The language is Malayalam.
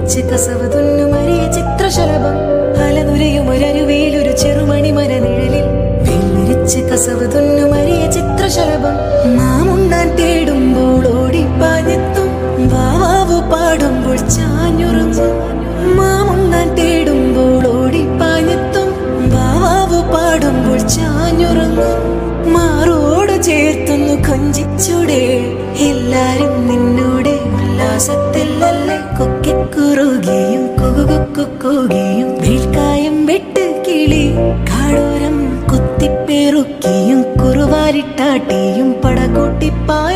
വെള്ളിരിച്ച് കസവ് തുന്നുമറിയ ചിത്രശലഭം അലനുരയുമൊരരുവേലൊരു ചെറുമണി മരനിഴലിൽ വെള്ളിരിച്ച് കസവ് തുന്നുമറിയ ചിത്രശലഭം മാമുണ്ണാൻ തേടുമ്പോൾ ഓടിപ്പാഞ്ഞെത്തും വാവാവു പാടുമ്പോൾ ചാഞ്ഞുറങ്ങും മാമുണ്ണാൻ തേടുമ്പോൾ ഓടിപ്പാഞ്ഞെത്തും വാവാവു പാടുമ്പോൾ ചാഞ്ഞുറങ്ങും മാറോട് ചേർത്തൊന്നു കൊഞ്ചിച്ചൂടെ എല്ലാരും നിന്നോടെ ഉല്ലാസത്തിലല്ലേ കൊക്കിക്കുറുകയും കുകുകുക്കുകയും വീൽക്കായം വെട്ട് കിളി കാടോരം കുത്തിപ്പെറുക്കിയും കുറുവാരിട്ടാട്ടിയും പടകൂട്ടിപ്പാ